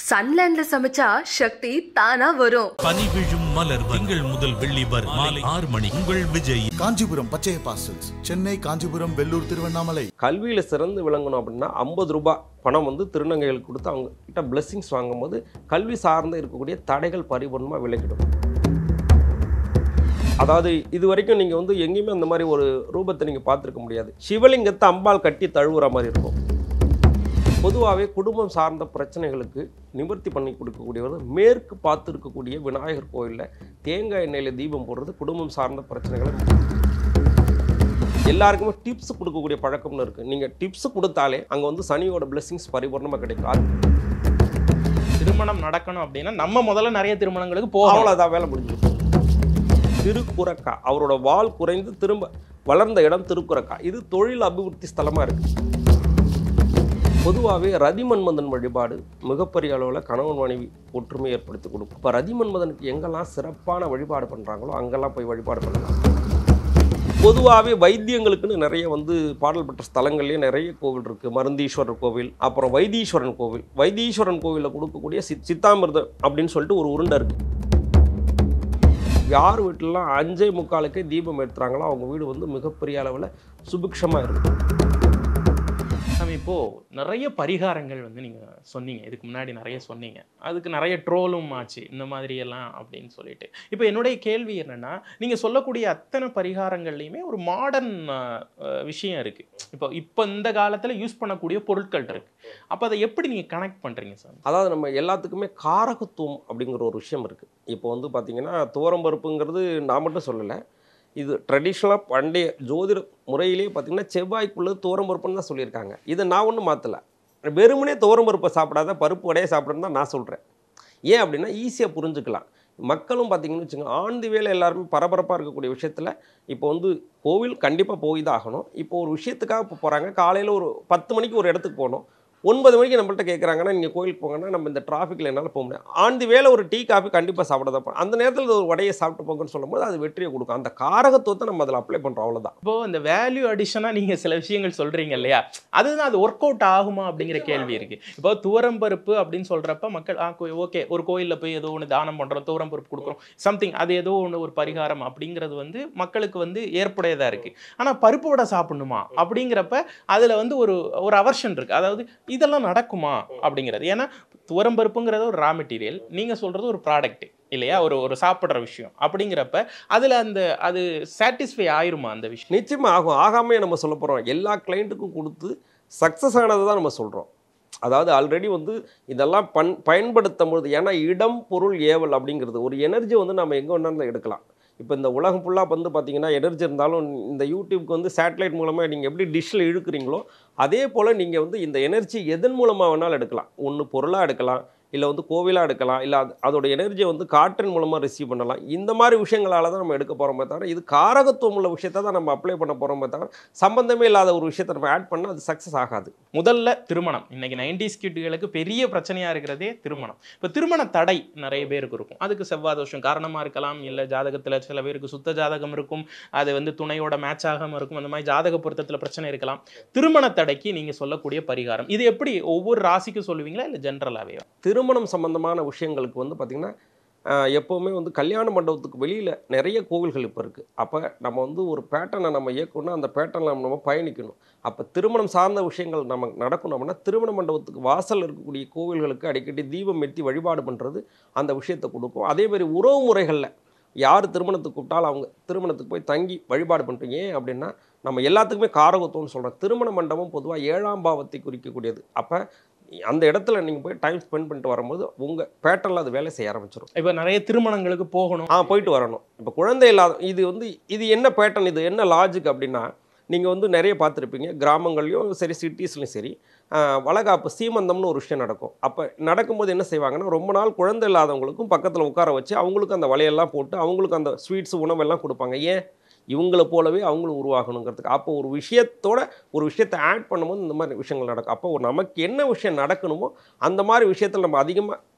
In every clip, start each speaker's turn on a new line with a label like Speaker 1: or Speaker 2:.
Speaker 1: சன்லேண்ட்ல சமைச்சா சக்தி தானா வரும்
Speaker 2: பனி விழும் மலர் திங்கள் முதல் வெள்ளி வரை மாலை ஆறு மணி உங்கள் விஜய்
Speaker 3: காஞ்சிபுரம் பச்சையப்பா சில்க்ஸ் சென்னை காஞ்சிபுரம் வெள்ளூர் திருவண்ணாமலை
Speaker 4: கல்வியில் சிறந்து விளங்கணும் அப்படின்னா ஐம்பது ரூபாய் பணம் வந்து திருநங்கைகளுக்கு கொடுத்து அவங்க கிட்ட பிளெஸ்ஸிங்ஸ் வாங்கும்போது கல்வி சார்ந்து இருக்கக்கூடிய தடைகள் பரிபூர்ணமாக விலகிடும் அதாவது இது வரைக்கும் நீங்கள் வந்து எங்கேயுமே அந்த மாதிரி ஒரு ரூபத்தை நீங்கள் பார்த்துருக்க முடியாது சிவலிங்கத்தை அம்பாள் கட்டி தழுவுற மாதிரி இருக்கும் பொதுவாகவே குடும்பம் சார்ந்த பிரச்சனைகளுக்கு நிவர்த்தி பண்ணி கொடுக்கக்கூடியவர் மேற்கு பார்த்து இருக்கக்கூடிய விநாயகர் கோயிலில் தேங்காய் எண்ணெயில் தீபம் போடுறது குடும்பம் சார்ந்த பிரச்சனைகளை எல்லாருக்குமே டிப்ஸ் கொடுக்கக்கூடிய பழக்கம்னு இருக்குது நீங்கள் டிப்ஸ் கொடுத்தாலே அங்கே வந்து சனியோட பிளெஸிங்ஸ் பரிபூர்ணமாக கிடைக்கும் அது
Speaker 5: திருமணம் நடக்கணும் அப்படின்னா நம்ம முதல்ல நிறைய திருமணங்களுக்கு போகணும்
Speaker 4: அவ்வளோதான் வேலை முடிஞ்சிருக்கும் திருக்குறக்கா அவரோட வால் குறைந்து திரும்ப வளர்ந்த இடம் திருக்குறக்கா இது தொழில் அபிவிருத்தி ஸ்தலமாக இருக்குது பொதுவாகவே ரதிமன்மதன் வழிபாடு மிகப்பெரிய அளவில் கணவன் மனைவி ஒற்றுமை ஏற்படுத்தி கொடுக்கும் இப்போ ரதிமன்மதனுக்கு எங்கெல்லாம் சிறப்பான வழிபாடு பண்ணுறாங்களோ அங்கெல்லாம் போய் வழிபாடு பண்ணலாம் பொதுவாகவே வைத்தியங்களுக்குன்னு நிறைய வந்து பாடல் பெற்ற ஸ்தலங்கள்லேயே நிறைய கோவில் இருக்குது மருந்தீஸ்வரர் கோவில் அப்புறம் வைத்தீஸ்வரன் கோவில் வைத்தீஸ்வரன் கோவிலில் கொடுக்கக்கூடிய சித் சித்தாமிர்தம் அப்படின்னு சொல்லிட்டு ஒரு உருண்டை இருக்குது யார் வீட்டிலலாம் அஞ்சே முக்காலுக்கே தீபம் ஏற்றுறாங்களோ அவங்க வீடு வந்து மிகப்பெரிய அளவில் சுபிக்ஷமாக இருக்கும்
Speaker 5: நம்ம இப்போ நிறைய பரிகாரங்கள் வந்து நீங்க சொன்னீங்க இதுக்கு முன்னாடி நிறைய சொன்னீங்க அதுக்கு நிறைய ட்ரோலும் ஆச்சு இந்த மாதிரி எல்லாம் அப்படின்னு சொல்லிட்டு இப்போ என்னுடைய கேள்வி என்னன்னா நீங்க சொல்லக்கூடிய அத்தனை பரிகாரங்கள்லையுமே ஒரு மாடர்ன் விஷயம் இருக்கு இப்போ இப்போ இந்த காலத்துல யூஸ் பண்ணக்கூடிய பொருட்கள் இருக்கு அப்போ அதை எப்படி நீங்க கனெக்ட் பண்றீங்க சார்
Speaker 4: அதாவது நம்ம எல்லாத்துக்குமே காரகத்துவம் அப்படிங்கிற ஒரு விஷயம் இருக்குது இப்போ வந்து பார்த்திங்கன்னா துவரம்பருப்புங்கிறது நான் மட்டும் சொல்லலை இது ட்ரெடிஷ்னலாக பண்டைய ஜோதிட முறையிலே பார்த்திங்கன்னா செவ்வாய்க்குள்ளது துவரம்பருப்புன்னு தான் சொல்லியிருக்காங்க இதை நான் ஒன்றும் மாற்றலை வெறுமனே துவரம்பருப்பை சாப்பிடாத பருப்பு வடையை சாப்பிடணும்னு தான் நான் சொல்கிறேன் ஏன் அப்படின்னா ஈஸியாக புரிஞ்சுக்கலாம் மக்களும் பார்த்தீங்கன்னு வச்சுங்க ஆண்டு வேலை எல்லாருமே பரபரப்பாக இருக்கக்கூடிய விஷயத்தில் இப்போ வந்து கோவில் கண்டிப்பாக போய் தான் ஆகணும் இப்போ ஒரு விஷயத்துக்காக இப்போ போகிறாங்க காலையில் ஒரு பத்து மணிக்கு ஒரு இடத்துக்கு போகணும் ஒன்பது மணிக்கு நம்மள்ட்ட கேட்குறாங்கன்னா நீங்கள் கோயிலுக்கு போங்கன்னா நம்ம இந்த டிராஃபிக்கில் என்னால் போக முடியாது ஆண்டு வேலை ஒரு டீ காஃபி கண்டிப்பாக சாப்பிட தான் போகிறோம் அந்த நேரத்தில் ஒரு வடையை சாப்பிட்டு போங்கன்னு சொல்லும்போது அது வெற்றியை கொடுக்கும் அந்த காரகத்துவத்தை நம்ம அதில் அப்ளை பண்ணுறோம் அவ்வளோதான்
Speaker 5: இப்போ இந்த வேல்யூ அடிஷனா நீங்க சில விஷயங்கள் சொல்றீங்க இல்லையா அதுதான் அது ஒர்க் அவுட் ஆகுமா அப்படிங்கிற கேள்வி இருக்கு இப்போ துவரம்பருப்பு அப்படின்னு சொல்றப்ப மக்கள் ஆ ஓகே ஒரு கோயில்ல போய் ஏதோ ஒன்று தானம் பண்றோம் துவரம்பருப்பு கொடுக்குறோம் சம்திங் அது ஏதோ ஒன்று ஒரு பரிகாரம் அப்படிங்கிறது வந்து மக்களுக்கு வந்து ஏற்புடையதா இருக்கு ஆனா பருப்பு வடை சாப்பிடணுமா அப்படிங்கிறப்ப அதுல வந்து ஒரு ஒரு அவர்ஷன் இருக்கு அதாவது இதெல்லாம் நடக்குமா அப்படிங்கிறது ஏன்னா துவரம்பருப்புங்கிறது ஒரு ரா மெட்டீரியல் நீங்க சொல்றது ஒரு ப்ராடக்ட் இல்லையா ஒரு ஒரு சாப்பிட்ற விஷயம் அப்படிங்கிறப்ப அதுல அந்த அது சாட்டிஸ்ஃபை ஆயிருமா அந்த விஷயம்
Speaker 4: நிச்சயமாக ஆகும் ஆகாமே நம்ம சொல்ல போகிறோம் எல்லா கிளைண்ட்டுக்கும் கொடுத்து சக்ஸஸ் ஆனதை தான் நம்ம சொல்கிறோம் அதாவது ஆல்ரெடி வந்து இதெல்லாம் பண் பயன்படுத்தும் பொழுது ஏன்னா இடம் பொருள் ஏவல் அப்படிங்கிறது ஒரு எனர்ஜி வந்து நம்ம எங்கே வேணாலும் எடுக்கலாம் இப்போ இந்த உலகம் ஃபுல்லாக வந்து பார்த்தீங்கன்னா எனர்ஜி இருந்தாலும் இந்த யூடியூப்க்கு வந்து சேட்டலைட் மூலமாக நீங்கள் எப்படி டிஷ்ஷில் இழுக்கிறீங்களோ அதே போல் நீங்கள் வந்து இந்த எனர்ஜி எதன் மூலமாக வேணாலும் எடுக்கலாம் ஒன்று பொருளாக எடுக்கலாம் இல்லை வந்து கோவிலாக எடுக்கலாம் இல்லை அது அதோட எனர்ஜியை வந்து காற்றின் மூலமாக ரிசீவ் பண்ணலாம் இந்த மாதிரி விஷயங்களால தான் நம்ம எடுக்க போகிறோமே தவிர இது காரகத்துவம் உள்ள விஷயத்தை தான் நம்ம அப்ளை பண்ண போகிறோமே தவிர சம்பந்தமே இல்லாத ஒரு விஷயத்தை நம்ம ஆட் பண்ணால் அது சக்ஸஸ் ஆகாது
Speaker 5: முதல்ல திருமணம் இன்னைக்கு நைன்டிஸ் கிட்டுகளுக்கு பெரிய பிரச்சனையா இருக்கிறதே திருமணம் இப்போ திருமண தடை நிறைய பேருக்கு இருக்கும் அதுக்கு செவ்வாய் தோஷம் காரணமா இருக்கலாம் இல்லை ஜாதகத்துல சில பேருக்கு சுத்த ஜாதகம் இருக்கும் அது வந்து துணையோட மேட்ச் ஆகாம இருக்கும் அந்த மாதிரி ஜாதக பொருத்தத்துல பிரச்சனை இருக்கலாம் திருமண தடைக்கு நீங்க சொல்லக்கூடிய பரிகாரம் இது எப்படி ஒவ்வொரு ராசிக்கும் சொல்லுவீங்களா இல்லை ஜென்ரலாவே
Speaker 4: திருமணம் சம்பந்தமான விஷயங்களுக்கு வந்து பார்த்திங்கன்னா ஆஹ், எப்போவுமே வந்து கல்யாண மண்டபத்துக்கு வெளியில் நிறைய கோவில்கள் இப்போ இருக்குது அப்போ நம்ம வந்து ஒரு பேட்டர்னை நம்ம இயக்கணும்னா அந்த பேட்டர்னில் நம்ம பயணிக்கணும் அப்போ திருமணம் சார்ந்த விஷயங்கள் நம்ம நடக்கணும் அப்படின்னா திருமண மண்டபத்துக்கு வாசல் இருக்கக்கூடிய கோவில்களுக்கு அடிக்கடி தீபம் ஏற்றி வழிபாடு பண்ணுறது அந்த விஷயத்தை கொடுக்கும் அதே மாதிரி உறவு முறைகளில் யார் திருமணத்துக்கு கூப்பிட்டாலும் அவங்க திருமணத்துக்கு போய் தங்கி வழிபாடு பண்ணிட்டு ஏன் அப்படின்னா நம்ம எல்லாத்துக்குமே காரகத்துவம்னு சொல்கிறோம் திருமண மண்டபம் பொதுவாக ஏழாம் பாவத்தை குறிக்கக்கூடியது அப்போ அந்த இடத்துல நீங்கள் போய் டைம் ஸ்பெண்ட் பண்ணிட்டு வரும்போது உங்கள் பேட்டர்னில் அது வேலை செய்ய ஆரம்பிச்சிடும்
Speaker 5: இப்போ நிறைய திருமணங்களுக்கு போகணும்
Speaker 4: ஆ போயிட்டு வரணும் இப்போ குழந்தை இல்லாத இது வந்து இது என்ன பேட்டர்ன் இது என்ன லாஜிக் அப்படின்னா நீங்கள் வந்து நிறைய பார்த்துருப்பீங்க கிராமங்கள்லையும் சரி சிட்டிஸ்லையும் சரி ஆ, வளகாப்பு சீமந்தம்னு ஒரு விஷயம் நடக்கும் அப்போ நடக்கும்போது என்ன செய்வாங்கன்னா ரொம்ப நாள் குழந்தை இல்லாதவங்களுக்கும் பக்கத்தில் உட்கார வச்சு அவங்களுக்கு அந்த வலையெல்லாம் போட்டு அவங்களுக்கு அந்த ஸ்வீட்ஸ் உணவெல்லாம் கொடுப்பாங்க ஏன் இவங்கள போலவே அவங்களும் உருவாகணுங்கிறதுக்கு அப்போ ஒரு விஷயத்தோட ஒரு விஷயத்தை ஆட் பண்ணும்போது இந்த மாதிரி விஷயங்கள் நடக்கும் அப்போ ஒரு நமக்கு என்ன விஷயம் நடக்கணுமோ அந்த மாதிரி விஷயத்தில் நம்ம அதிகமாக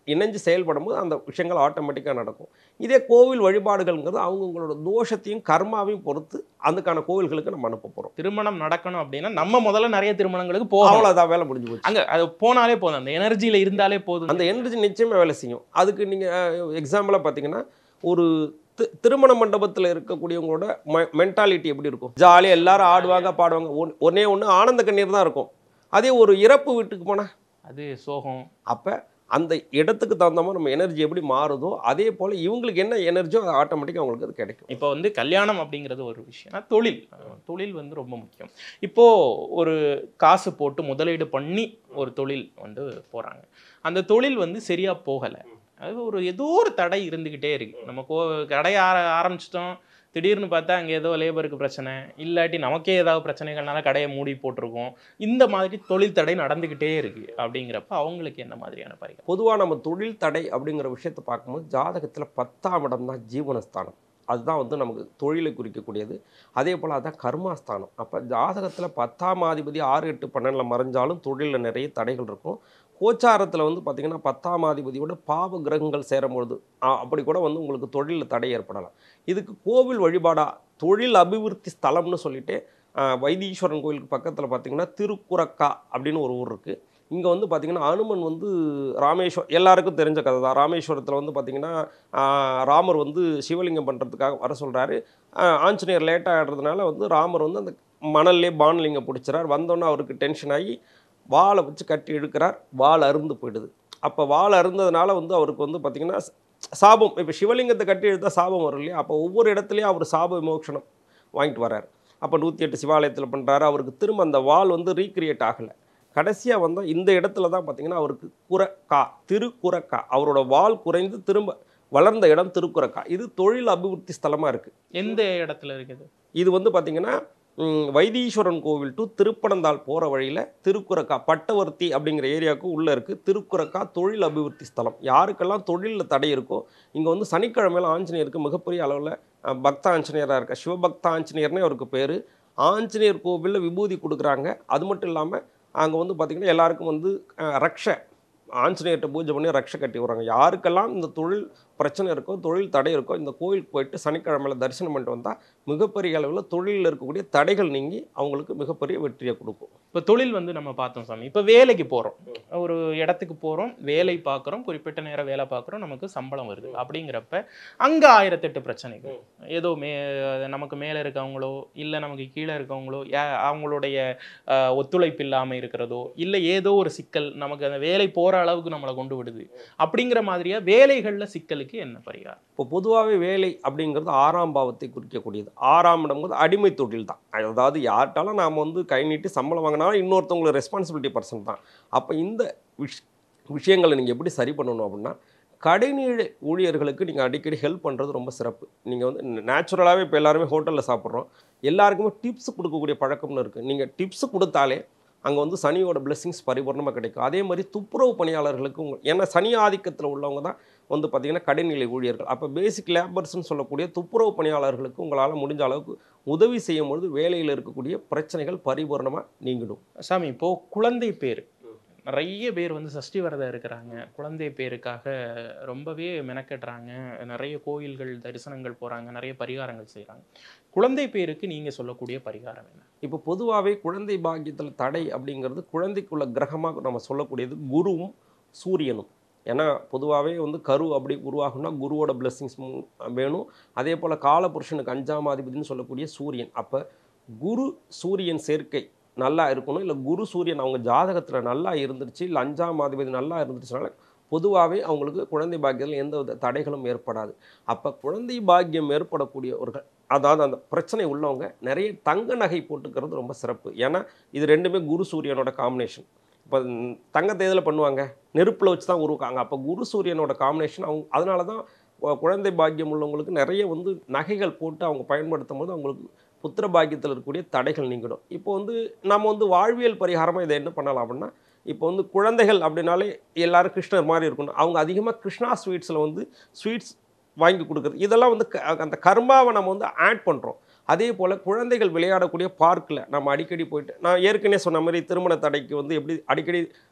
Speaker 4: இணைஞ்சு செயல்படும் போது அந்த விஷயங்கள் ஆட்டோமேட்டிக்காக நடக்கும் இதே கோவில் வழிபாடுகள்ங்கிறது அவங்கவுங்களோட தோஷத்தையும் கர்மாவையும் பொறுத்து அதுக்கான கோவில்களுக்கு நம்ம அனுப்ப போகிறோம்
Speaker 5: திருமணம் நடக்கணும் அப்படின்னா நம்ம முதல்ல நிறைய திருமணங்களுக்கு போகணும்
Speaker 4: அவ்வளோதான் வேலை முடிஞ்சு போச்சு
Speaker 5: அங்க அது போனாலே போதும் அந்த எனர்ஜியில இருந்தாலே போதும்
Speaker 4: அந்த எனர்ஜி நிச்சயமாக வேலை செய்யும் அதுக்கு நீங்கள் எக்ஸாம்பிளாக பார்த்தீங்கன்னா ஒரு தி- திருமண மண்டபத்தில் இருக்கக்கூடியவங்களோட மென்டாலிட்டி எப்படி இருக்கும் ஜாலியாக எல்லாரும் ஆடுவாங்க பாடுவாங்க ஒன்- ஒண்ணே ஒன்று ஆனந்த கண்ணீர் தான் இருக்கும் அதே ஒரு இறப்பு வீட்டுக்கு போனால்
Speaker 5: அது சோகம்
Speaker 4: அப்போ அந்த இடத்துக்கு தகுந்த மாதிரி நம்ம எனர்ஜி எப்படி மாறுதோ அதே போல் இவங்களுக்கு என்ன எனர்ஜியோ அது ஆட்டோமேட்டிக்காக அவங்களுக்கு அது கிடைக்கும்
Speaker 5: இப்போ வந்து கல்யாணம் அப்படிங்கிறது ஒரு விஷயம்னா தொழில் தொழில் வந்து ரொம்ப முக்கியம் இப்போ ஒரு காசு போட்டு முதலீடு பண்ணி ஒரு தொழில் வந்து போறாங்க அந்த தொழில் வந்து சரியா போகலை அது ஒரு ஏதோ ஒரு தடை இருந்துக்கிட்டே இருக்கு நம்ம கோ கடையை ஆர ஆரம்பிச்சிட்டோம் திடீர்னு பார்த்தா அங்கே ஏதோ லேபருக்கு பிரச்சனை இல்லாட்டி நமக்கே ஏதாவது பிரச்சனைகள்னால கடையை மூடி போட்டிருக்கோம் இந்த மாதிரி தொழில் தடை நடந்துக்கிட்டே இருக்கு அப்படிங்கிறப்ப அவங்களுக்கு என்ன மாதிரியான பரிகாரம்
Speaker 4: பொதுவாக நம்ம தொழில் தடை அப்படிங்கிற விஷயத்தை பார்க்கும்போது ஜாதகத்தில் பத்தாம் இடம் தான் ஜீவனஸ்தானம் அதுதான் வந்து நமக்கு தொழிலை குறிக்கக்கூடியது அதே போல் அதுதான் கர்மாஸ்தானம் அப்போ ஜாதகத்தில் பத்தாம் அதிபதி ஆறு எட்டு பன்னெண்டில் மறைஞ்சாலும் தொழிலில் நிறைய தடைகள் இருக்கும் கோச்சாரத்தில் வந்து பார்த்திங்கன்னா பத்தாம் அதிபதியோட பாவ கிரகங்கள் சேரும்பொழுது ஆ, அப்படி கூட வந்து உங்களுக்கு தொழிலில் தடை ஏற்படலாம் இதுக்கு கோவில் வழிபாடா தொழில் அபிவிருத்தி ஸ்தலம்னு சொல்லிட்டு ஆ, வைத்தீஸ்வரன் கோயிலுக்கு பக்கத்தில் பார்த்திங்கன்னா திருக்குறக்கா அப்படின்னு ஒரு ஊர் இருக்குது இங்கே வந்து பார்த்திங்கன்னா அனுமன் வந்து ராமேஸ்வர் எல்லாருக்கும் தெரிஞ்ச கதை தான் ராமேஸ்வரத்தில் வந்து பார்த்திங்கன்னா ஆஹ், ராமர் வந்து சிவலிங்கம் பண்ணுறதுக்காக வர சொல்கிறாரு ஆஞ்சநேயர் லேட் ஆகிடுறதுனால வந்து ராமர் வந்து அந்த மணல்லே பானலிங்கம் பிடிச்சிறார் வந்தோன்னே அவருக்கு டென்ஷன் ஆகி வாளை வச்சு கட்டி இழுக்கிறார் வாள் அருந்து போயிடுது அப்போ வாள் அருந்ததுனால வந்து அவருக்கு வந்து பார்த்திங்கன்னா சாபம் இப்போ சிவலிங்கத்தை கட்டி இழுத்தா சாபம் வரும் இல்லையா அப்போ ஒவ்வொரு இடத்துலையும் அவர் சாப விமோசனம் வாங்கிட்டு வரார் அப்போ நூற்றி எட்டு சிவாலயத்தில் பண்ணுறாரு அவருக்கு திரும்ப அந்த வாள் வந்து ரீக்ரியேட் ஆகலை கடைசியாக வந்தால் இந்த இடத்துல தான் பார்த்தீங்கன்னா அவருக்கு குரக்கா திருக்குறக்கா அவரோட வால் குறைந்து திரும்ப வளர்ந்த இடம் திருக்குறக்கா இது தொழில் அபிவிருத்தி ஸ்தலமாக இருக்குது
Speaker 5: எந்த இடத்துல இருக்குது
Speaker 4: இது வந்து பார்த்தீங்கன்னா ம், வைத்தீஸ்வரன் கோவில் டு திருப்பனந்தாள் போகிற வழியில் திருக்குறக்கா பட்டவர்த்தி அப்படிங்கிற ஏரியாவுக்கு உள்ளே இருக்குது திருக்குறக்கா தொழில் அபிவிருத்தி ஸ்தலம் யாருக்கெல்லாம் தொழிலில் தடை இருக்கோ இங்கே வந்து சனிக்கிழமையில ஆஞ்சநேயருக்கு மிகப்பெரிய அளவில் பக்த ஆஞ்சநேயராக இருக்க சிவபக்த ஆஞ்சநேயர்னே அவருக்கு பேர் ஆஞ்சநேயர் கோவிலில் விபூதி கொடுக்குறாங்க அது மட்டும் இல்லாமல் அங்கே வந்து பார்த்திங்கன்னா எல்லாருக்கும் வந்து அஹ், ரக்ஷ ஆஞ்சநேயர்கிட்ட பூஜை பண்ணி ரக்ஷ கட்டி வராங்க யாருக்கெல்லாம் இந்த தொழில் பிரச்சனை இருக்கோ தொழில் தடை இருக்கோ இந்த கோயிலுக்கு போயிட்டு சனிக்கிழமையில தரிசனம் பண்ணிட்டு வந்தால் மிகப்பெரிய அளவில் தொழிலில் இருக்கக்கூடிய தடைகள் நீங்கி அவங்களுக்கு மிகப்பெரிய வெற்றியை கொடுக்கும்
Speaker 5: இப்போ தொழில் வந்து நம்ம பார்த்தோம் சாமி இப்போ வேலைக்கு போகிறோம் ஒரு இடத்துக்கு போகிறோம் வேலை பார்க்குறோம் குறிப்பிட்ட நேரம் வேலை பார்க்குறோம் நமக்கு சம்பளம் வருது அப்படிங்கிறப்ப அங்கே ஆயிரத்தெட்டு பிரச்சனைகள் ஏதோ மே நமக்கு மேலே இருக்கவங்களோ இல்லை நமக்கு கீழே இருக்கவங்களோ யா- அவங்களுடைய அஹ், ஒத்துழைப்பு இல்லாமல் இருக்கிறதோ இல்லை ஏதோ ஒரு சிக்கல் நமக்கு அந்த வேலை போகிற அளவுக்கு நம்மளை கொண்டு விடுது அப்படிங்கிற மாதிரியா வேலைகளில் சிக்கலுக்கு என்ன பரிகாரம்
Speaker 4: இப்போ பொதுவாகவே வேலை அப்படிங்கிறது ஆறாம் பாவத்தை குறிக்கக்கூடியது ஆறாம் இடம்ங்கிறது அடிமை தொழில் தான் அதாவது யார்கிட்டாலும் நாம் வந்து கை நீட்டி சம்பளம் வாங்கினாலும் இன்னொருத்தவங்களுக்கு ரெஸ்பான்சிபிலிட்டி பர்சன் தான் அப்போ இந்த விஷ் விஷயங்களை நீங்கள் எப்படி சரி பண்ணணும் அப்படின்னா கடைநீழ ஊழியர்களுக்கு நீங்கள் அடிக்கடி ஹெல்ப் பண்ணுறது ரொம்ப சிறப்பு நீங்கள் வந்து நேச்சுரலாகவே இப்போ எல்லாருமே ஹோட்டலில் சாப்பிட்றோம் எல்லாருக்குமே டிப்ஸ் கொடுக்கக்கூடிய பழக்கம்னு இருக்குது நீங்கள் டிப்ஸ் கொடுத்தாலே அங்கே வந்து சனியோட blessings பரிபூர்ணமாக கிடைக்கும் அதே மாதிரி துப்புரவு பணியாளர்களுக்கு உங்க ஏன்னா சனி ஆதிக்கத்தில் உள்ளவங்க தான் வந்து பார்த்திங்கன்னா கடைநிலை ஊழியர்கள் அப்போ பேசிக் லேபர்ஸ்னு சொல்லக்கூடிய துப்புரவு பணியாளர்களுக்கு உங்களால் முடிஞ்ச அளவுக்கு உதவி செய்யும் பொழுது வேலையில் இருக்கக்கூடிய பிரச்சனைகள் பரிபூர்ணமாக நீங்கிடும்
Speaker 5: சாமி இப்போ குழந்தை பேர் நிறைய பேர் வந்து சஷ்டி விரதம் இருக்கிறாங்க குழந்தை பேருக்காக ரொம்பவே மெனக்கெடுறாங்க நிறைய கோயில்கள் தரிசனங்கள் போறாங்க நிறைய பரிகாரங்கள் செய்றாங்க குழந்தை பேருக்கு நீங்க சொல்லக்கூடிய பரிகாரம் என்ன
Speaker 4: இப்போ பொதுவாகவே குழந்தை பாக்கியத்தில் தடை அப்படிங்கிறது குழந்தைக்குள்ள கிரகமாக நம்ம சொல்லக்கூடியது குருவும் சூரியனும் ஏன்னா பொதுவாகவே வந்து கரு அப்படி உருவாகும்னா குருவோட blessings மு- வேணும் அதே போல் காலபுருஷனுக்கு அஞ்சாம் அதிபதினு சொல்லக்கூடிய சூரியன் அப்போ குரு சூரியன் சேர்க்கை நல்லா இருக்கணும் இல்லை குரு சூரியன் அவங்க ஜாதகத்தில் நல்லா இருந்துருச்சு இல்லை அஞ்சாம் அதிபதி நல்லா இருந்துச்சுனால பொதுவாகவே அவங்களுக்கு குழந்தை பாக்கியத்தில் எந்த வித தடைகளும் ஏற்படாது அப்போ குழந்தை பாக்கியம் ஏற்படக்கூடியவர்கள் அதாவது அந்த பிரச்சனை உள்ளவங்க நிறைய தங்க நகை போட்டுக்கிறது ரொம்ப சிறப்பு ஏன்னா இது ரெண்டுமே குரு சூரியனோட காம்பினேஷன் இப்போ தங்கத்தை எதில் பண்ணுவாங்க நெருப்பில் வச்சு தான் உருவாங்க அப்போ குரு சூரியனோட காம்பினேஷன் அவங்க அதனால தான் கு- குழந்தை பாக்கியம் உள்ளவங்களுக்கு நிறைய வந்து நகைகள் போட்டு அவங்க பயன்படுத்தும் போது அவங்களுக்கு புத்திர பாக்கியத்தில் இருக்கக்கூடிய தடைகள் நீங்கிடும் இப்போ வந்து நம்ம வந்து வாழ்வியல் பரிகாரமாக இதை என்ன பண்ணலாம் அப்படின்னா இப்போ வந்து குழந்தைகள் அப்படின்னாலே எல்லாரும் கிருஷ்ணர் மாதிரி இருக்கணும் அவங்க அதிகமாக கிருஷ்ணா ஸ்வீட்ஸில் வந்து ஸ்வீட்ஸ் வாங்கி கொடுக்குறது இதெல்லாம் வந்து க- அந்த கர்மாவை நம்ம வந்து ஆட் பண்ணுறோம் அதே போல் குழந்தைகள் விளையாடக்கூடிய பார்க்கில் நம்ம அடிக்கடி போயிட்டு நான் ஏற்கனவே சொன்ன மாதிரி திருமண தடைக்கு வந்து எப்படி அடிக்கடி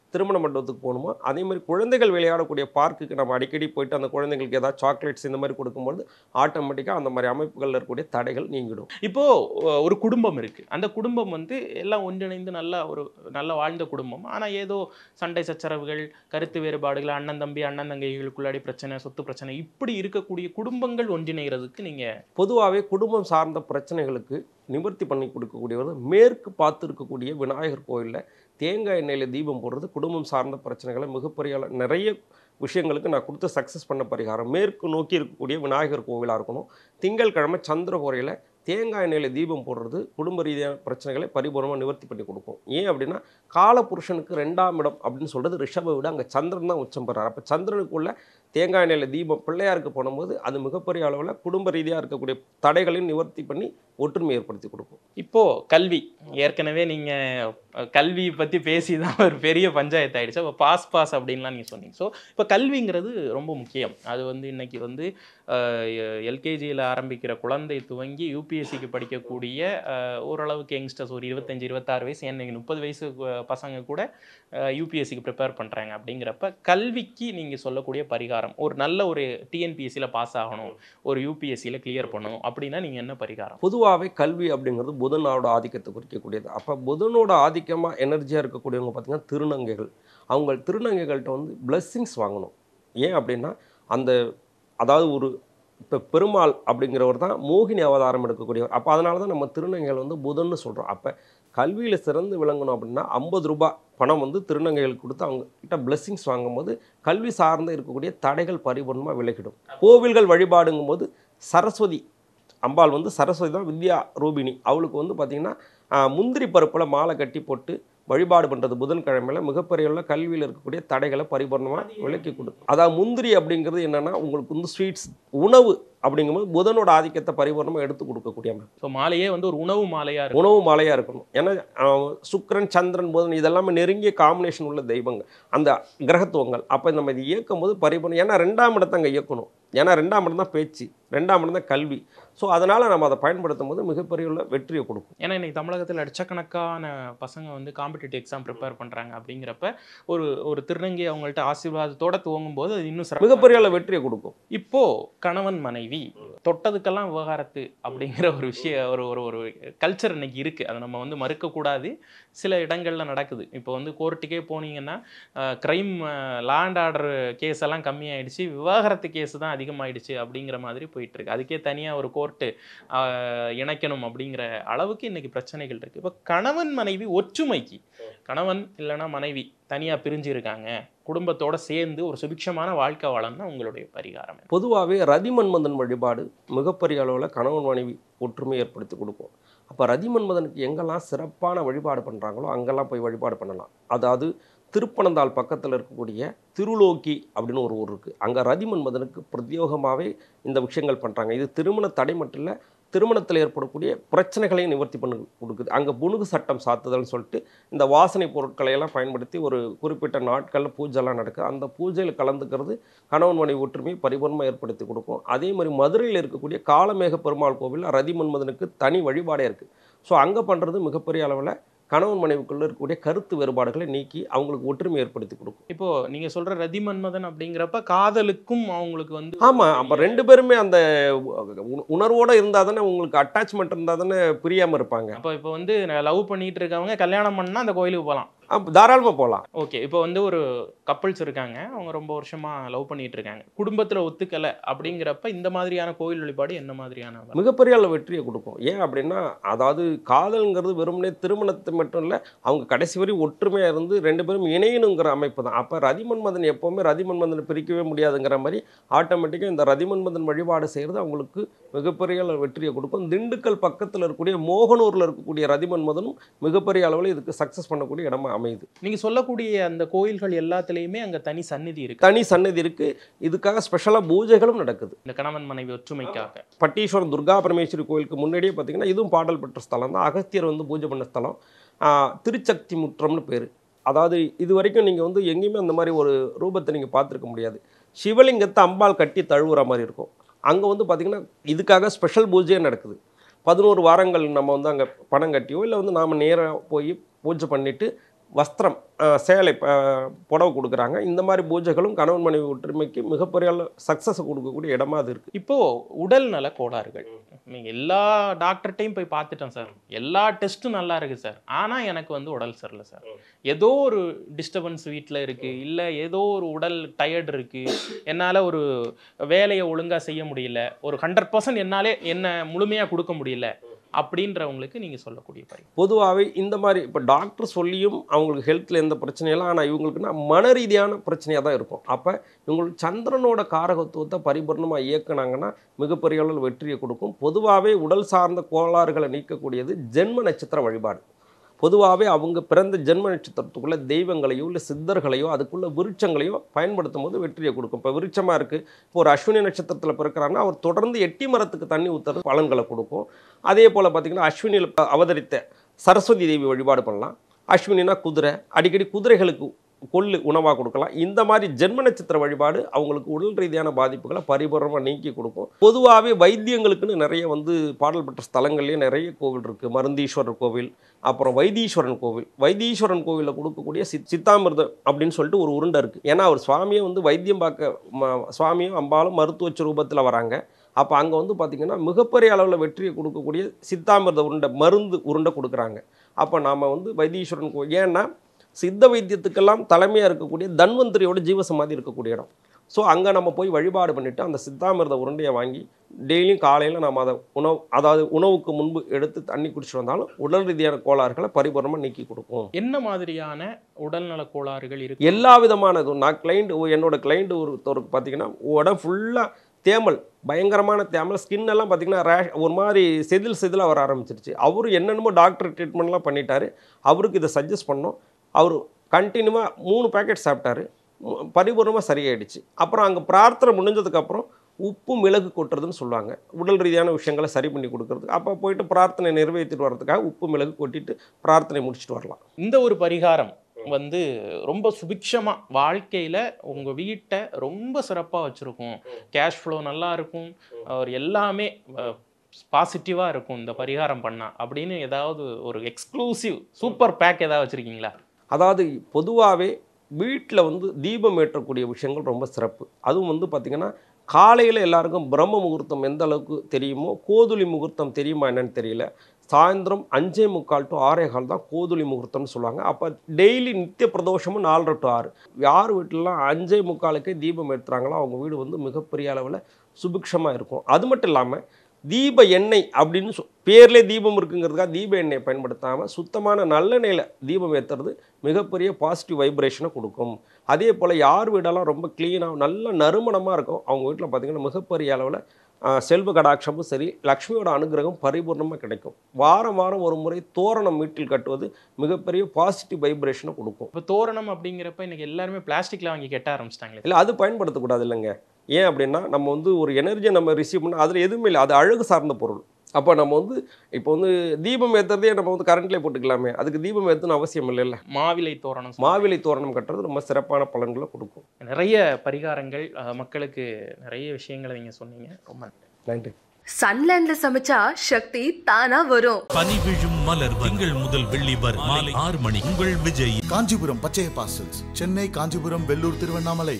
Speaker 4: திருமண மண்டபத்துக்கு போகணுமோ அதே மாதிரி குழந்தைகள் விளையாடக்கூடிய பார்க்குக்கு நம்ம அடிக்கடி போயிட்டு அந்த குழந்தைங்களுக்கு ஏதாவது சாக்லேட்ஸ் இந்த மாதிரி கொடுக்கும்போது ஆட்டோமேட்டிக்காக அந்த மாதிரி அமைப்புகளில் இருக்கக்கூடிய தடைகள் நீங்கிடும்
Speaker 5: இப்போ அஹ், ஒரு குடும்பம் இருக்கு அந்த குடும்பம் வந்து எல்லாம் ஒன்றிணைந்து நல்லா ஒரு நல்ல வாழ்ந்த குடும்பம் ஆனா ஏதோ சண்டை சச்சரவுகள் கருத்து வேறுபாடுகள் அண்ணன் தம்பி அண்ணன் தங்கைகளுக்குள்ளாடி பிரச்சனை சொத்து பிரச்சனை இப்படி இருக்கக்கூடிய குடும்பங்கள் ஒன்றிணைகிறதுக்கு நீங்க
Speaker 4: பொதுவாகவே குடும்பம் சார்ந்த பிரச்சனைகளுக்கு நிவர்த்தி பண்ணி கொடுக்கக்கூடியவர் மேற்கு பார்த்து இருக்கக்கூடிய விநாயகர் கோயிலில் தேங்காய் எண்ணெயில் தீபம் போடுறது குடும்பம் சார்ந்த பிரச்சனைகளை மிகப்பெரிய அள- நிறைய விஷயங்களுக்கு நான் கொடுத்து சக்ஸஸ் பண்ண பரிகாரம் மேற்கு நோக்கி இருக்கக்கூடிய விநாயகர் கோவிலாக இருக்கணும் திங்கட்கிழமை சந்திரகோரையில் தேங்காய் எண்ணெயில் தீபம் போடுறது குடும்ப ரீதியான பிரச்சனைகளை பரிபூர்ணமாக நிவர்த்தி பண்ணி கொடுக்கும் ஏன் அப்படின்னா காலபுருஷனுக்கு ரெண்டாம் இடம் அப்படின்னு சொல்கிறது ரிஷப விட அங்கே சந்திரன் தான் உச்சம் பெறார் அப்போ சந்திரனுக்குள்ள தேங்காய் எண்ணெயில் தீபம் பிள்ளையாருக்கு போடும்போது அது மிகப்பெரிய அளவில் குடும்ப ரீதியாக இருக்கக்கூடிய தடைகளையும் நிவர்த்தி பண்ணி ஒற்றுமை ஏற்படுத்தி கொடுக்கும்
Speaker 5: இப்போ கல்வி ஏற்கனவே நீங்க அஹ், கல்வி பத்தி பேசி தான் ஒரு பெரிய பஞ்சாயத்து ஆயிடுச்சு அப்போ பாஸ் பாஸ் அப்படின்லாம் நீங்க சொன்னீங்க ஸோ இப்போ கல்விங்கிறது ரொம்ப முக்கியம் அது வந்து இன்னைக்கு வந்து எல்கேஜியில் ஆரம்பிக்கிற குழந்தை துவங்கி யூபிஎஸ்சிக்கு படிக்கக்கூடிய அஹ், ஓரளவுக்கு யங்ஸ்டர்ஸ் ஒரு இருபத்தஞ்சு இருபத்தாறு வயசு இன்னைக்கு முப்பது வயசு அஹ், பசங்க கூட யூபிஎஸ்சிக்கு ப்ரிப்பேர் பண்றாங்க அப்படிங்கிறப்ப கல்விக்கு நீங்க சொல்லக்கூடிய பரிகாரம் ஒரு நல்ல ஒரு டிஎன்பிஎஸ்சியில் பாஸ் ஆகணும் ஒரு யூபிஎஸ்சியில் கிளியர் பண்ணணும் அப்படின்னா நீங்க என்ன பரிகாரம்
Speaker 4: பொதுவாகவே கல்வி அப்படிங்கிறது புதனோட ஆதிக்கத்தை குறிக்கக்கூடியது அப்போ புதனோட ஆதிக்கமாக எனர்ஜியாக இருக்கக்கூடியவங்க பார்த்திங்கன்னா திருநங்கைகள் அவங்க திருநங்கைகள்கிட்ட வந்து blessings வாங்கணும் ஏன் அப்படின்னா அந்த அதாவது ஒரு இப்போ பெருமாள் அப்படிங்கிறவர் தான் மோகினி அவதாரம் எடுக்கக்கூடியவர் அப்போ அதனால தான் நம்ம திருநங்கைகள் வந்து புதன்னு சொல்கிறோம் அப்போ கல்வியில் சிறந்து விளங்கணும் அப்படின்னா ஐம்பது ரூபாய் பணம் வந்து திருநங்கைகளுக்கு கொடுத்து அவங்க கிட்ட blessings வாங்கும்போது கல்வி சார்ந்து இருக்கக்கூடிய தடைகள் பரிபூர்ணமாக விலகிடும் கோவில்கள் வழிபாடுங்கும்போது சரஸ்வதி அம்பாள் வந்து சரஸ்வதி தான் வித்யா ரூபிணி அவளுக்கு வந்து பார்த்திங்கன்னா ஆஹ், முந்திரி பருப்பில் மாலை கட்டி போட்டு வழிபாடு பண்ணுறது புதன்கிழமையில மிகப்பெரிய அளவுல கல்வியில் இருக்கக்கூடிய தடைகளை பரிபூர்ணமாக விலக்கி கொடுக்கும் அதாவது முந்திரி அப்படிங்கிறது என்னென்னா உங்களுக்கு வந்து ஸ்வீட்ஸ் உணவு அப்படிங்கும்போது புதனோட ஆதிக்கத்தை பரிபூர்ணமாக எடுத்து கொடுக்கக்கூடிய அமைப்பு.
Speaker 5: ஸோ மாலையே வந்து ஒரு உணவு மாலையா இருக்கும்
Speaker 4: உணவு மாலையாக இருக்கணும் ஏன்னா ஆஹ், சுக்கிரன் சந்திரன் புதன் இதெல்லாமே நெருங்கிய காம்பினேஷன் உள்ள தெய்வங்கள் அந்த கிரகத்துவங்கள் அப்போ நம்ம இது இயக்கும் போது பரிபூர்ணம் ஏன்னா ரெண்டாம் இடத்தை அங்கே இயக்கணும் ஏன்னா ரெண்டாம் இடம் தான் பேச்சு ரெண்டாம் இடம் தான் கல்வி ஸோ அதனால் நம்ம அதை பயன்படுத்தும் போது மிகப்பெரிய உள்ள வெற்றியை கொடுக்கும்
Speaker 5: ஏன்னா இன்னைக்கு தமிழகத்தில் லட்சக்கணக்கான பசங்க வந்து காம்படிட்டிவ் எக்ஸாம் ப்ரிப்பேர் பண்றாங்க அப்படிங்கிறப்ப ஒரு ஒரு திருநங்கை அவங்கள்ட்ட ஆசீர்வாதத்தோட துவங்கும் போது அது இன்னும் சிறப்பா
Speaker 4: மிகப்பெரிய அளவு வெற்றியை கொடுக்கும்
Speaker 5: இப்போ கணவன் மனைவி தொட்டதுக்கெல்லாம் விவகாரத்து அப்படிங்கிற ஒரு விஷயம் ஒரு ஒரு ஒரு கல்ச்சர் இன்னைக்கு இருக்கு அதை நம்ம வந்து மறுக்கக்கூடாது சில இடங்கள்ல நடக்குது இப்போ வந்து கோர்ட்டுக்கே போனீங்கன்னா கிரைம் லேண்ட் ஆர்டர் கேஸ் எல்லாம் கம்மியாயிடுச்சு விவாகரத்து கேஸ் தான் அதிகமாயிடுச்சு அப்படிங்கிற மாதிரி போயிட்டு இருக்கு அதுக்கே தனியா ஒரு கோர்ட்டு இணைக்கணும் அப்படிங்கிற அளவுக்கு இன்னைக்கு பிரச்சனைகள் இருக்கு இப்போ கணவன் மனைவி ஒற்றுமைக்கு கணவன் இல்லைன்னா மனைவி தனியா பிரிஞ்சு இருக்காங்க குடும்பத்தோட சேர்ந்து ஒரு சுபிக்ஷமான வாழ்க்கை வாழணும்னா உங்களுடைய பரிகாரம் என்ன?
Speaker 4: பொதுவாகவே ரதிமன்மதன் வழிபாடு மிகப்பெரிய அளவில் கணவன் மனைவி ஒற்றுமை ஏற்படுத்தி கொடுக்கும் அப்போ ரதிமன்மதனுக்கு எங்கெல்லாம் சிறப்பான வழிபாடு பண்ணுறாங்களோ அங்கெல்லாம் போய் வழிபாடு பண்ணலாம் அதாவது திருப்பனந்தாள் பக்கத்தில் இருக்கக்கூடிய திருலோக்கி அப்படின்னு ஒரு ஊர் இருக்குது அங்கே ரதிமன்மதனுக்கு பிரத்யோகமாகவே இந்த விஷயங்கள் பண்ணுறாங்க இது திருமண தடை மட்டும் இல்லை திருமணத்தில் ஏற்படக்கூடிய பிரச்சனைகளையும் நிவர்த்தி பண்ணி கொடுக்குது அங்கே புனுகு சட்டம் சாத்துதல்னு சொல்லிட்டு இந்த வாசனை பொருட்களை எல்லாம் பயன்படுத்தி ஒரு குறிப்பிட்ட நாட்களில் பூஜைலாம் நடக்குது அந்த பூஜையில் கலந்துக்கிறது கணவன் மனைவி ஒற்றுமையை பரிபூர்ணமாக ஏற்படுத்தி கொடுக்கும் அதே மாதிரி மதுரையில் இருக்கக்கூடிய காலமேக பெருமாள் கோவில் ரதி மன்மதனுக்கு தனி வழிபாடே இருக்குது ஸோ அங்கே பண்ணுறது மிகப்பெரிய அளவில் கணவன் மனைவிக்குள்ளே இருக்கக்கூடிய கருத்து வேறுபாடுகளை நீக்கி அவங்களுக்கு ஒற்றுமை ஏற்படுத்தி கொடுக்கும்
Speaker 5: இப்போ நீங்க சொல்ற ரதி மன்மதன் அப்படிங்கிறப்ப காதலுக்கும் அவங்களுக்கு வந்து
Speaker 4: ஆமாம் அப்போ ரெண்டு பேருமே அந்த உ- உணர்வோட இருந்தால் தானே உங்களுக்கு அட்டாச்மெண்ட் இருந்தால் தானே பிரியாமல் இருப்பாங்க
Speaker 5: அப்போ இப்போ வந்து லவ் பண்ணிட்டு இருக்கவங்க கல்யாணம் பண்ணா அந்த கோயிலுக்கு போகலாம்
Speaker 4: அப்போ தாராளமாக போகலாம்
Speaker 5: ஓகே இப்போ வந்து ஒரு கப்பிள்ஸ் இருக்காங்க அவங்க ரொம்ப வருஷமா லவ் பண்ணிட்டு இருக்காங்க குடும்பத்துல ஒத்துக்கல அப்படிங்கிறப்ப இந்த மாதிரியான கோயில் வழிபாடு என்ன மாதிரியான வ-
Speaker 4: மிகப்பெரிய அளவு வெற்றியை கொடுக்கும் ஏன் அப்படின்னா அதாவது காதல்ங்கிறது வெறுமனே திருமணத்தை மட்டும் இல்லை அவங்க கடைசி வரை ஒற்றுமையாக இருந்து ரெண்டு பேரும் இணையணுங்கிற அமைப்பு தான் அப்போ ரதிமன்மதன் எப்போவுமே ரதிமன்மதனை பிரிக்கவே முடியாதுங்கிற மாதிரி ஆட்டோமேட்டிக்காக இந்த ரதிமன்மதன் வழிபாடு செய்கிறது அவங்களுக்கு மிகப்பெரிய அளவு வெற்றியை கொடுக்கும் திண்டுக்கல் பக்கத்தில் இருக்கக்கூடிய மோகனூரில் இருக்கக்கூடிய ரதிமன்மதனும் மிகப்பெரிய அளவில் இதுக்கு சக்ஸஸ் பண்ணக்கூடிய இடமா அமையுது
Speaker 5: நீங்க சொல்லக்கூடிய அந்த கோயில்கள் எல்லாத்துலயுமே அங்க தனி சந்நிதி இருக்கு
Speaker 4: தனி சன்னதி இருக்குது இதுக்காக ஸ்பெஷலாக பூஜைகளும் நடக்குது
Speaker 5: இந்த கணவன் மனைவி ஒற்றுமைக்காக
Speaker 4: பட்டீஸ்வரம் துர்கா பரமேஸ்வரி கோயிலுக்கு முன்னாடியே பார்த்தீங்கன்னா இதுவும் பாடல் பெற்ற ஸ்தலம் தான் அகஸ்தியர் வந்து பூஜை பண்ண ஸ்தலம் ஆஹ் திருச்சக்தி முற்றம்னு பேர் அதாவது இது வரைக்கும் நீங்கள் வந்து எங்கேயுமே அந்த மாதிரி ஒரு ரூபத்தை நீங்கள் பார்த்துருக்க முடியாது சிவலிங்கத்தை அம்பாள் கட்டி தழுவுற மாதிரி இருக்கும் அங்கே வந்து பார்த்திங்கன்னா இதுக்காக ஸ்பெஷல் பூஜையே நடக்குது பதினோரு வாரங்கள் நம்ம வந்து அங்கே பணம் கட்டியோ இல்லை வந்து நாம் நேராக போய் பூஜை பண்ணிவிட்டு வஸ்திரம் அஹ், சேலை ப- புடவை கொடுக்குறாங்க இந்த மாதிரி பூஜைகளும் கணவன் மனைவி ஒற்றுமைக்கு மிகப்பெரிய சக்ஸஸ் கொடுக்கக்கூடிய இடமா அது இருக்குது
Speaker 5: இப்போ உடல் நல கோளாறுகள் நீங்க எல்லா டாக்டர்கிட்டையும் போய் பார்த்துட்டேன் சார் எல்லா டெஸ்ட்டும் நல்லா இருக்கு சார் ஆனா எனக்கு வந்து உடல் சரியில்லை சார் ஏதோ ஒரு டிஸ்டர்பன்ஸ் வீட்டில் இருக்கு இல்ல ஏதோ ஒரு உடல் டயர்ட் இருக்கு என்னால ஒரு வேலையை ஒழுங்கா செய்ய முடியல ஒரு ஹண்ட்ரட் பர்சன்ட் என்னாலே என்ன முழுமையா கொடுக்க முடியல அப்படின்றவங்களுக்கு நீங்க சொல்லக்கூடிய பரி
Speaker 4: பொதுவாகவே இந்த மாதிரி இப்போ டாக்டர் சொல்லியும் அவங்களுக்கு ஹெல்த்தில் எந்த பிரச்சனையெல்லாம் ஆனால் இவங்களுக்குன்னா மன ரீதியான பிரச்சனையாக தான் இருக்கும் அப்போ இவங்களுக்கு சந்திரனோட காரகத்துவத்தை பரிபூர்ணமாக இயக்குனாங்கன்னா மிகப்பெரிய அளவில் வெற்றியை கொடுக்கும் பொதுவாகவே உடல் சார்ந்த கோளாறுகளை நீக்கக்கூடியது ஜென்ம நட்சத்திர வழிபாடு பொதுவாகவே அவங்க பிறந்த ஜென்ம நட்சத்திரத்துக்குள்ள தெய்வங்களையோ இல்லை சித்தர்களையோ அதுக்குள்ள விருட்சங்களையோ பயன்படுத்தும் போது வெற்றியை கொடுக்கும் இப்போ விருட்சமாக இருக்குது இப்போ ஒரு அஸ்வினி நட்சத்திரத்தில் பிறக்கிறாங்கன்னா அவர் தொடர்ந்து எட்டி மரத்துக்கு தண்ணி ஊற்றுறது பலன்களை கொடுக்கும் அதே போல் பார்த்தீங்கன்னா அஸ்வினியில் அவதரித்த சரஸ்வதி தேவி வழிபாடு பண்ணலாம் அஸ்வினினா குதிரை அடிக்கடி குதிரைகளுக்கு கொள்ளு உணவாக கொடுக்கலாம் இந்த மாதிரி ஜென்ம நட்சத்திர வழிபாடு அவங்களுக்கு உடல் ரீதியான பாதிப்புகளை பரிபூர்ணமாக நீக்கி கொடுக்கும் பொதுவாகவே வைத்தியங்களுக்குன்னு நிறைய வந்து பாடல் பெற்ற ஸ்தலங்கள்லேயே நிறைய கோவில் இருக்குது மருந்தீஸ்வரர் கோவில் அப்புறம் வைத்தீஸ்வரன் கோவில் வைத்தீஸ்வரன் கோவிலில் கொடுக்கக்கூடிய சித் சித்தாமிர்தம் அப்படின்னு சொல்லிட்டு ஒரு உருண்டை இருக்குது ஏன்னா அவர் சுவாமியை வந்து வைத்தியம் பார்க்க ம- சுவாமியும் அம்பாலும் மருத்துவ ரூபத்தில் வராங்க அப்போ அங்கே வந்து பார்த்திங்கன்னா மிகப்பெரிய அளவில் வெற்றியை கொடுக்கக்கூடிய சித்தாமிர்த உருண்டை மருந்து உருண்டை கொடுக்குறாங்க அப்போ நாம் வந்து வைத்தீஸ்வரன் கோ ஏன்னா சித்த வைத்தியத்துக்கெல்லாம் தலைமையாக இருக்கக்கூடிய தன்வந்திரியோட ஜீவசமாதி இருக்கக்கூடிய இடம் ஸோ அங்கே நம்ம போய் வழிபாடு பண்ணிவிட்டு அந்த சித்தாமிர்த உருண்டையை வாங்கி டெய்லியும் காலையில் நம்ம அதை உணவு அதாவது உணவுக்கு முன்பு எடுத்து தண்ணி குடிச்சிட்டு வந்தாலும் உடல் ரீதியான கோளாறுகளை பரிபூர்ணமாக நீக்கி கொடுக்கும்
Speaker 5: என்ன மாதிரியான உடல்நல கோளாறுகள் இருக்கு
Speaker 4: எல்லா விதமான இதுவும் நான் கிளைண்ட் என்னோட கிளைண்ட் ஒருத்தருக்கு பார்த்தீங்கன்னா உடம்பு ஃபுல்லாக தேமல் பயங்கரமான தேமல் ஸ்கின் எல்லாம் பார்த்தீங்கன்னா ரேஷ் ஒரு மாதிரி செதில் செதிலாக வர ஆரம்பிச்சிருச்சு அவரு என்னென்னமோ டாக்டர் ட்ரீட்மெண்ட்லாம் பண்ணிட்டாரு அவருக்கு இதை சஜஸ்ட் பண்ணோம் அவர் கண்டினியூவாக மூணு பேக்கெட் சாப்பிட்டாரு மு- பரிபூர்ணமாக சரியாயிடுச்சு அப்புறம் அங்கே பிரார்த்தனை முடிஞ்சதுக்கப்புறம் உப்பு மிளகு கொட்டுறதுன்னு சொல்லுவாங்க உடல் ரீதியான விஷயங்களை சரி பண்ணி கொடுக்கறதுக்கு அப்போ போயிட்டு பிரார்த்தனை நிறைவேற்றிட்டு வர்றதுக்காக உப்பு மிளகு கொட்டிட்டு பிரார்த்தனை முடிச்சுட்டு வரலாம்
Speaker 5: இந்த ஒரு பரிகாரம் வந்து ரொம்ப சுபிக்ஷமா வாழ்க்கையில உங்க வீட்டை ரொம்ப சிறப்பா வச்சிருக்கும் கேஷ் ஃப்ளோ நல்லா இருக்கும் ஒரு எல்லாமே பாசிட்டிவா இருக்கும் இந்த பரிகாரம் பண்ணா அப்படின்னு ஏதாவது ஒரு எக்ஸ்க்ளூசிவ் சூப்பர் பேக் ஏதாவது வச்சிருக்கீங்களா
Speaker 4: அதாவது பொதுவாகவே வீட்டில் வந்து தீபம் ஏற்றக்கூடிய விஷயங்கள் ரொம்ப சிறப்பு அதுவும் வந்து பார்த்திங்கன்னா காலையில் எல்லாருக்கும் பிரம்ம முகூர்த்தம் எந்த அளவுக்கு தெரியுமோ கோதுளி முகூர்த்தம் தெரியுமா என்னன்னு தெரியல சாயந்தரம் அஞ்சே முக்கால் டு ஆறே கால் தான் கோதுளி முகூர்த்தம்னு சொல்லுவாங்க அப்போ டெய்லி நித்திய பிரதோஷமும் நாலரை டு ஆறு யார் வீட்டிலலாம் அஞ்சே முக்காலுக்கே தீபம் ஏற்றுறாங்களோ அவங்க வீடு வந்து மிகப்பெரிய அளவில் சுபிக்ஷமாக இருக்கும் அது மட்டும் இல்லாமல் தீப எண்ணெய் அப்படின்னு சொ பேர்லேயே தீபம் இருக்குங்கிறதுக்காக தீப எண்ணெயை பயன்படுத்தாமல் சுத்தமான நல்லெண்ணெயில் தீபம் ஏற்றுறது மிகப்பெரிய பாசிட்டிவ் வைப்ரேஷனை கொடுக்கும் அதே போல் யார் வீடெல்லாம் ரொம்ப க்ளீனாக நல்ல நறுமணமாக இருக்கும் அவங்க வீட்டில் பார்த்திங்கன்னா மிகப்பெரிய அளவில் ஆஹ், செல்வ கடாட்சமும் சரி லக்ஷ்மியோட அனுகிரகம் பரிபூர்ணமாக கிடைக்கும் வாரம் வாரம் ஒரு முறை தோரணம் வீட்டில் கட்டுவது மிகப்பெரிய பாசிட்டிவ் வைப்ரேஷனை கொடுக்கும்
Speaker 5: இப்போ தோரணம் அப்படிங்கிறப்ப இன்னைக்கு எல்லாருமே பிளாஸ்டிக்ல வாங்கி கெட்ட ஆரம்பிச்சிட்டாங்களே
Speaker 4: இல்லை அது பயன்படுத்தக்கூடாது இல்லைங்க ஏன் அப்படின்னா நம்ம வந்து ஒரு எனர்ஜியை நம்ம ரிசீவ் பண்ண அதில் எதுவுமே இல்லை அது அழகு சார்ந்த பொருள் அப்போ நம்ம வந்து இப்போ வந்து தீபம் ஏற்றுறதே நம்ம வந்து கரண்ட்லேயே போட்டுக்கலாமே அதுக்கு தீபம் ஏற்றணும் அவசியம் இல்லைல்ல
Speaker 5: மாவிலை தோரணம்
Speaker 4: மாவிலை தோரணம் கட்டுறது ரொம்ப சிறப்பான பலன்களை கொடுக்கும்
Speaker 5: நிறைய பரிகாரங்கள் அஹ், மக்களுக்கு நிறைய விஷயங்களை நீங்க சொன்னீங்க ரொம்ப நன்றி.
Speaker 4: நன்றி
Speaker 1: சன்லேண்ட்ல சமைச்சா சக்தி தானா வரும்
Speaker 2: பனி விழும் மலர் திங்கள் முதல் வெள்ளி வரை மாலை ஆறு மணி உங்கள் விஜய்
Speaker 3: காஞ்சிபுரம் பச்சையப்பா சில்க்ஸ் சென்னை காஞ்சிபுரம் வெள்ளூர் திருவண்ணாமலை